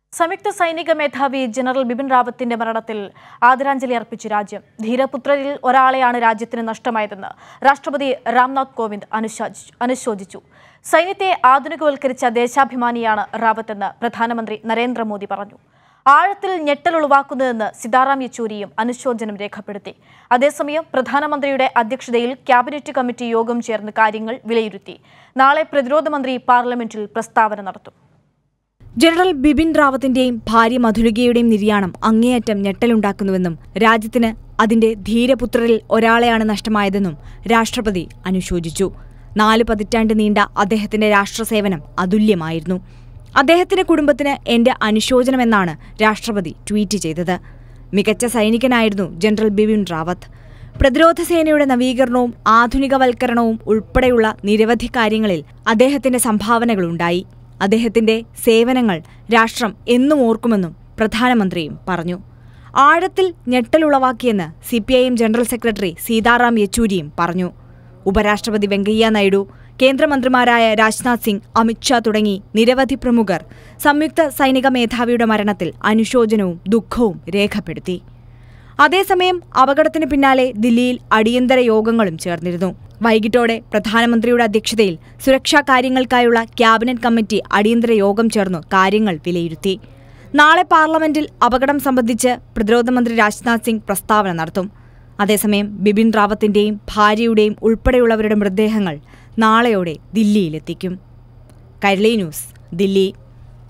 സംയുക്ത സൈനിക മേധാവി ജനറൽ ബിപിൻ റാവത്തിന്റെ മരണത്തിൽ ആദരാഞ്ജലി അർപ്പിച്ച് രാജ്യം ധീരപുത്രരിൽ ഒരാളെയാണ് രാജ്യത്തിന് നഷ്ടമായതെന്ന് രാഷ്ട്രപതി രാംനാഥ് കോവിന്ദ് അനുശോചിച്ചു അനുശോചിച്ചു സൈന്യത്തെ ആധുനികവൽക്കരിച്ച ദേശാഭിമാനിയാണ് റാവത്തെന്ന് പ്രധാനമന്ത്രി നരേന്ദ്രമോദി പറഞ്ഞു ആഴത്തിൽ ഞെട്ടൽ ഉളവാക്കുന്നതെന്ന് സിതാറാം യെച്ചൂരിയും അനുശോചനം രേഖപ്പെടുത്തി അതേസമയം പ്രധാനമന്ത്രിയുടെ അധ്യക്ഷതയിൽ ക്യാബിനറ്റ് കമ്മിറ്റി യോഗം ചേർന്ന് കാര്യങ്ങൾ വിലയിരുത്തി നാളെ പ്രതിരോധ മന്ത്രി പാർലമെന്റിൽ പ്രസ്താവന നടത്തും ജനറൽ ബിപിൻ റാവത്തിന്റെയും ഭാര്യ മധുരികയുടെയും നിര്യാണം അങ്ങേയറ്റം ഞെട്ടലുണ്ടാക്കുന്നുവെന്നും രാജ്യത്തിന് അതിന്റെ ധീരപുത്രരിൽ ഒരാളെയാണ് നഷ്ടമായതെന്നും രാഷ്ട്രപതി അനുശോചിച്ചു നാല് പതിറ്റാണ്ട് നീണ്ട അദ്ദേഹത്തിന്റെ രാഷ്ട്രസേവനം അതുല്യമായിരുന്നു അദ്ദേഹത്തിന്റെ കുടുംബത്തിന് എന്റെ അനുശോചനമെന്നാണ് രാഷ്ട്രപതി ട്വീറ്റ് ചെയ്തത് മികച്ച സൈനികനായിരുന്നു ജനറൽ ബിപിൻ റാവത്ത് പ്രതിരോധ സേനയുടെ നവീകരണവും ആധുനികവൽക്കരണവും ഉൾപ്പെടെയുള്ള നിരവധി കാര്യങ്ങളിൽ അദ്ദേഹത്തിന്റെ സംഭാവനകളുണ്ടായി അദ്ദേഹത്തിന്റെ സേവനങ്ങൾ രാഷ്ട്രം എന്നും ഓർക്കുമെന്നും പ്രധാനമന്ത്രിയും പറഞ്ഞു ആഴത്തിൽ ഞെട്ടലുളവാക്കിയെന്ന് C P I M general secretary Sitaram യെച്ചൂരിയും പറഞ്ഞു ഉപരാഷ്ട്രപതി വെങ്കയ്യ നായിഡു കേന്ദ്രമന്ത്രിമാരായ രാജ്നാഥ് സിംഗ് അമിത്ഷാ തുടങ്ങി നിരവധി പ്രമുഖർ സംയുക്ത സൈനിക മേധാവിയുടെ മരണത്തിൽ അനുശോചനവും ദുഃഖവും രേഖപ്പെടുത്തി അതേസമയം അപകടത്തിന് പിന്നാലെ ദില്ലിയിൽ അടിയന്തര യോഗങ്ങളും ചേർന്നിരുന്നു വൈകിട്ടോടെ പ്രധാനമന്ത്രിയുടെ അധ്യക്ഷതയിൽ സുരക്ഷാ കാര്യങ്ങൾക്കായുള്ള ക്യാബിനറ്റ് കമ്മിറ്റി അടിയന്തര യോഗം ചേർന്നു കാര്യങ്ങൾ വിലയിരുത്തി നാളെ പാർലമെന്റിൽ അപകടം സംബന്ധിച്ച് പ്രതിരോധ മന്ത്രി രാജ്നാഥ് സിംഗ് പ്രസ്താവന നടത്തും അതേസമയം ബിപിൻ റാവത്തിന്റെയും ഭാര്യയുടെയും ഉൾപ്പെടെയുള്ളവരുടെ മൃതദേഹങ്ങൾ നാളെയോടെ ദില്ലിയിലെത്തിക്കും കൈരളി ന്യൂസ് ദില്ലി